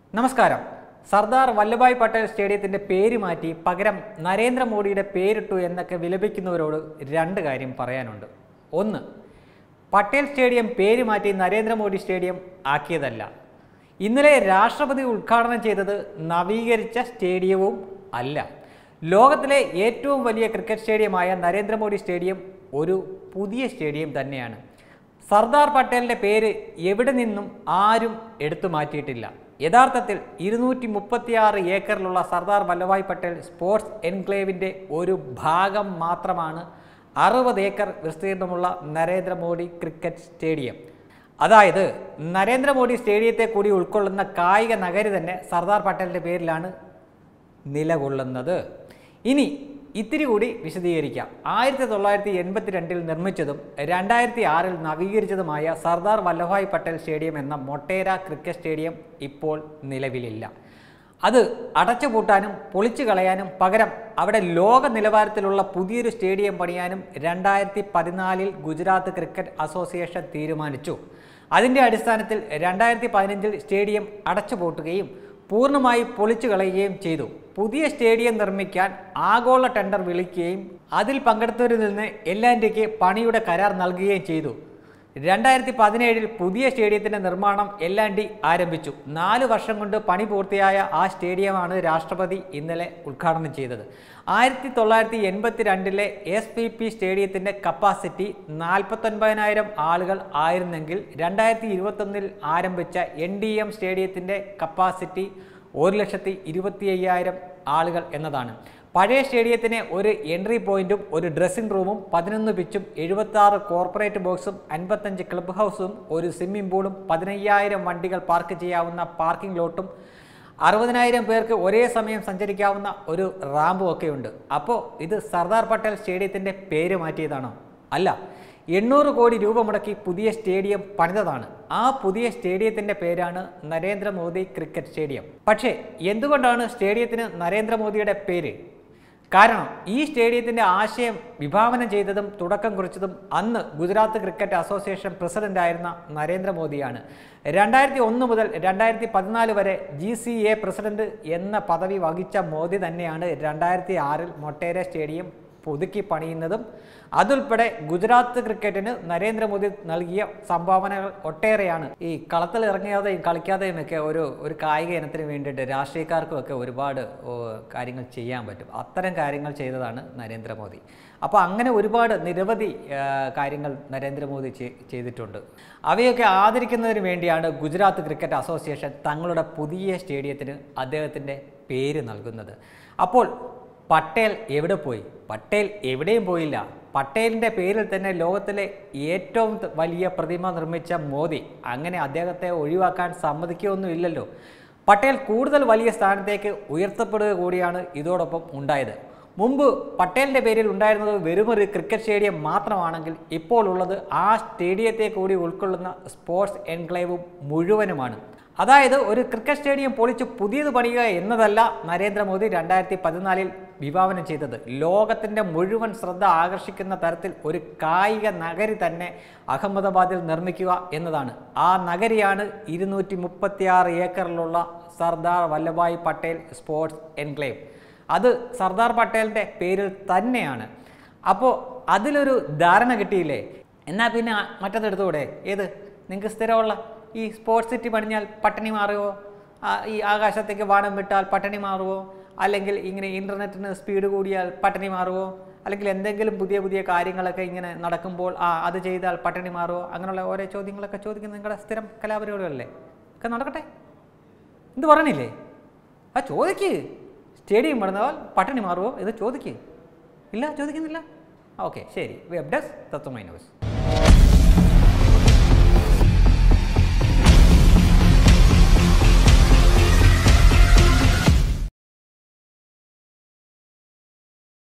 നമസ്കാരം സർദാർ വല്ലഭായ് പട്ടേൽ സ്റ്റേഡിയത്തിന്റെ പേര് മാറ്റി പകരം നരേന്ദ്രമോദിയുടെ പേരിട്ടു എന്നൊക്കെ വിലപിക്കുന്നവരോട് രണ്ട് കാര്യം പറയാനുണ്ട് ഒന്ന് പട്ടേൽ സ്റ്റേഡിയം പേര് മാറ്റി നരേന്ദ്രമോദി സ്റ്റേഡിയം ആക്കിയതല്ല ഇന്നലെ രാഷ്ട്രപതി ഉദ്ഘാടനം ചെയ്തത് നവീകരിച്ച സ്റ്റേഡിയവും അല്ല ലോകത്തിലെ ഏറ്റവും വലിയ ക്രിക്കറ്റ് സ്റ്റേഡിയമായ നരേന്ദ്രമോദി സ്റ്റേഡിയം ഒരു പുതിയ സ്റ്റേഡിയം തന്നെയാണ് സർദാർ പട്ടേലിൻ്റെ പേര് എവിടെ നിന്നും ആരും എടുത്തു മാറ്റിയിട്ടില്ല യഥാർത്ഥത്തിൽ ഇരുന്നൂറ്റി മുപ്പത്തിയാറ് ഏക്കറിലുള്ള സർദാർ വല്ലഭായ് പട്ടേൽ സ്പോർട്സ് എൻക്ലേവിൻ്റെ ഒരു ഭാഗം മാത്രമാണ് അറുപത് ഏക്കർ വിസ്തീർണമുള്ള നരേന്ദ്രമോദി ക്രിക്കറ്റ് സ്റ്റേഡിയം അതായത് നരേന്ദ്രമോദി സ്റ്റേഡിയത്തെ കൂടി ഉൾക്കൊള്ളുന്ന കായിക നഗരി തന്നെ സർദാർ പട്ടേലിൻ്റെ പേരിലാണ് നിലകൊള്ളുന്നത് ഇനി ഇത്തിരി കൂടി വിശദീകരിക്കാം ആയിരത്തി തൊള്ളായിരത്തി എൺപത്തി രണ്ടിൽ നിർമ്മിച്ചതും രണ്ടായിരത്തി ആറിൽ നവീകരിച്ചതുമായ സർദാർ വല്ലഭായ് പട്ടേൽ സ്റ്റേഡിയം എന്ന മൊട്ടേര ക്രിക്കറ്റ് സ്റ്റേഡിയം ഇപ്പോൾ നിലവിലില്ല അത് അടച്ചുപൂട്ടാനും പൊളിച്ചു കളയാനും പകരം അവിടെ ലോക നിലവാരത്തിലുള്ള പുതിയൊരു സ്റ്റേഡിയം പണിയാനും രണ്ടായിരത്തി പതിനാലിൽ ഗുജറാത്ത് ക്രിക്കറ്റ് അസോസിയേഷൻ തീരുമാനിച്ചു അതിൻ്റെ അടിസ്ഥാനത്തിൽ രണ്ടായിരത്തി പതിനഞ്ചിൽ സ്റ്റേഡിയം അടച്ചുപൂട്ടുകയും പൂർണ്ണമായി പൊളിച്ചു കളയുകയും ചെയ്തു പുതിയ സ്റ്റേഡിയം നിർമ്മിക്കാൻ ആഗോള ടെൻഡർ വിളിക്കുകയും അതിൽ പങ്കെടുത്തവരിൽ നിന്ന് എൽ ആൻഡ് ടിക്ക് പണിയുടെ കരാർ നൽകുകയും ചെയ്തു രണ്ടായിരത്തി പതിനേഴിൽ പുതിയ സ്റ്റേഡിയത്തിൻ്റെ നിർമ്മാണം എൽ ആൻഡ് ഡി ആരംഭിച്ചു നാല് വർഷം കൊണ്ട് പണി പൂർത്തിയായ ആ സ്റ്റേഡിയമാണ് രാഷ്ട്രപതി ഇന്നലെ ഉദ്ഘാടനം ചെയ്തത് ആയിരത്തി തൊള്ളായിരത്തി എൺപത്തി രണ്ടിലെ എസ് പി പി സ്റ്റേഡിയത്തിൻ്റെ കപ്പാസിറ്റി നാൽപ്പത്തൊൻപതിനായിരം ആളുകൾ ആയിരുന്നെങ്കിൽ രണ്ടായിരത്തി ഇരുപത്തൊന്നിൽ ആരംഭിച്ച എൻ ഡി എം സ്റ്റേഡിയത്തിൻ്റെ കപ്പാസിറ്റി ഒരു ലക്ഷത്തി ഇരുപത്തി അയ്യായിരം ആളുകൾ എന്നതാണ് പഴയ സ്റ്റേഡിയത്തിന് ഒരു എൻട്രി പോയിന്റും ഒരു ഡ്രസ്സിംഗ് റൂമും പതിനൊന്ന് പിച്ചും എഴുപത്തി കോർപ്പറേറ്റ് ബോക്സും അൻപത്തഞ്ച് ക്ലബ് ഹൗസും ഒരു സ്വിമ്മിംഗ് പൂളും പതിനയ്യായിരം വണ്ടികൾ പാർക്ക് ചെയ്യാവുന്ന പാർക്കിംഗ് ലോട്ടും അറുപതിനായിരം പേർക്ക് ഒരേ സമയം സഞ്ചരിക്കാവുന്ന ഒരു റാമ്പും ഒക്കെ ഉണ്ട് അപ്പോൾ ഇത് സർദാർ പട്ടേൽ സ്റ്റേഡിയത്തിൻ്റെ പേര് മാറ്റിയതാണോ അല്ല എണ്ണൂറ് കോടി രൂപ മുടക്കി പുതിയ സ്റ്റേഡിയം പണിതതാണ് ആ പുതിയ സ്റ്റേഡിയത്തിൻ്റെ പേരാണ് നരേന്ദ്രമോദി ക്രിക്കറ്റ് സ്റ്റേഡിയം പക്ഷേ എന്തുകൊണ്ടാണ് സ്റ്റേഡിയത്തിന് നരേന്ദ്രമോദിയുടെ പേര് കാരണം ഈ സ്റ്റേഡിയത്തിൻ്റെ ആശയം വിഭാവനം ചെയ്തതും തുടക്കം കുറിച്ചതും അന്ന് ഗുജറാത്ത് ക്രിക്കറ്റ് അസോസിയേഷൻ പ്രസിഡന്റായിരുന്ന നരേന്ദ്രമോദിയാണ് രണ്ടായിരത്തി ഒന്ന് മുതൽ രണ്ടായിരത്തി പതിനാല് വരെ ജി സി എ പ്രസിഡന്റ് എന്ന പദവി വഹിച്ച മോദി തന്നെയാണ് രണ്ടായിരത്തി ആറിൽ മൊട്ടേര സ്റ്റേഡിയം പുതുക്കി പണിയുന്നതും അതുൾപ്പെടെ ഗുജറാത്ത് ക്രിക്കറ്റിന് നരേന്ദ്രമോദി നൽകിയ സംഭാവനകൾ ഒട്ടേറെയാണ് ഈ കളത്തിൽ ഇറങ്ങാതെയും കളിക്കാതെയും ഒക്കെ ഒരു ഒരു കായിക ഇനത്തിന് വേണ്ടിയിട്ട് രാഷ്ട്രീയക്കാർക്കും ഒക്കെ ഒരുപാട് ഓ, കാര്യങ്ങൾ ചെയ്യാൻ പറ്റും അത്തരം കാര്യങ്ങൾ ചെയ്തതാണ് നരേന്ദ്രമോദി അപ്പോൾ അങ്ങനെ ഒരുപാട് നിരവധി ആ, കാര്യങ്ങൾ നരേന്ദ്രമോദി ചെ- ചെയ്തിട്ടുണ്ട് അവയൊക്കെ ആദരിക്കുന്നതിന് വേണ്ടിയാണ് ഗുജറാത്ത് ക്രിക്കറ്റ് അസോസിയേഷൻ തങ്ങളുടെ പുതിയ സ്റ്റേഡിയത്തിന് അദ്ദേഹത്തിൻ്റെ പേര് നൽകുന്നത് അപ്പോൾ പട്ടേൽ എവിടെ പോയി പട്ടേൽ എവിടെയും പോയില്ല പട്ടേലിൻ്റെ പേരിൽ തന്നെ ലോകത്തിലെ ഏറ്റവും ത- വലിയ പ്രതിമ നിർമ്മിച്ച മോദി അങ്ങനെ അദ്ദേഹത്തെ ഒഴിവാക്കാൻ സമ്മതിക്കുകയൊന്നുമില്ലല്ലോ പട്ടേൽ കൂടുതൽ വലിയ സ്ഥാനത്തേക്ക് ഉയർത്തപ്പെടുക കൂടിയാണ് ഇതോടൊപ്പം ഉണ്ടായത് മുമ്പ് പട്ടേലിൻ്റെ പേരിൽ ഉണ്ടായിരുന്നത് വെറുമൊരു ക്രിക്കറ്റ് സ്റ്റേഡിയം മാത്രമാണെങ്കിൽ ഇപ്പോൾ ഉള്ളത് ആ സ്റ്റേഡിയത്തെ കൂടി ഉൾക്കൊള്ളുന്ന സ്പോർട്സ് എൻക്ലേവും മുഴുവനുമാണ് അതായത് ഒരു ക്രിക്കറ്റ് സ്റ്റേഡിയം പൊളിച്ച് പുതിയത് പണിയുക എന്നതല്ല നരേന്ദ്രമോദി രണ്ടായിരത്തി പതിനാലിൽ വിഭാവനം ചെയ്തത് ലോകത്തിൻ്റെ മുഴുവൻ ശ്രദ്ധ ആകർഷിക്കുന്ന തരത്തിൽ ഒരു കായിക നഗരി തന്നെ അഹമ്മദാബാദിൽ നിർമ്മിക്കുക എന്നതാണ് ആ നഗരിയാണ് ഇരുന്നൂറ്റി മുപ്പത്തിയാറ് ഏക്കറിലുള്ള സർദാർ വല്ലഭായ് പട്ടേൽ സ്പോർട്സ് എൻക്ലേവ് അത് സർദാർ പട്ടേലിൻ്റെ പേരിൽ തന്നെയാണ് അപ്പോൾ അതിലൊരു ധാരണ കിട്ടിയില്ലേ എന്നാൽ പിന്നെ മറ്റത് എടുത്തുകൂടെ ഏത് നിങ്ങൾക്ക് സ്ഥിരമുള്ള ഈ സ്പോർട്സ് സിറ്റി പണിഞ്ഞാൽ പട്ടിണി മാറുമോ ആ, ഈ ആകാശത്തേക്ക് വാണം വിട്ടാൽ പട്ടിണി മാറുമോ അല്ലെങ്കിൽ ഇങ്ങനെ ഇൻ്റർനെറ്റിന് സ്പീഡ് കൂടിയാൽ പട്ടിണി മാറുമോ അല്ലെങ്കിൽ എന്തെങ്കിലും പുതിയ പുതിയ കാര്യങ്ങളൊക്കെ ഇങ്ങനെ നടക്കുമ്പോൾ ആ അത് ചെയ്താൽ പട്ടിണി മാറുമോ അങ്ങനെയുള്ള ഓരോ ചോദ്യങ്ങളൊക്കെ ചോദിക്കുന്ന നിങ്ങളുടെ സ്ഥിരം കലാപരിപാടികളല്ലേ ഒക്കെ നടക്കട്ടെ എന്ത് പറയണില്ലേ ആ ചോദിക്ക് സ്റ്റേഡിയം പണിതാൽ പട്ടിണി മാറുമോ ഇത് ചോദിക്ക് ഇല്ല ചോദിക്കുന്നില്ല ഓക്കെ ശരി വെബ് ഡെസ്ക് തത്വമൈ ന്യൂസ്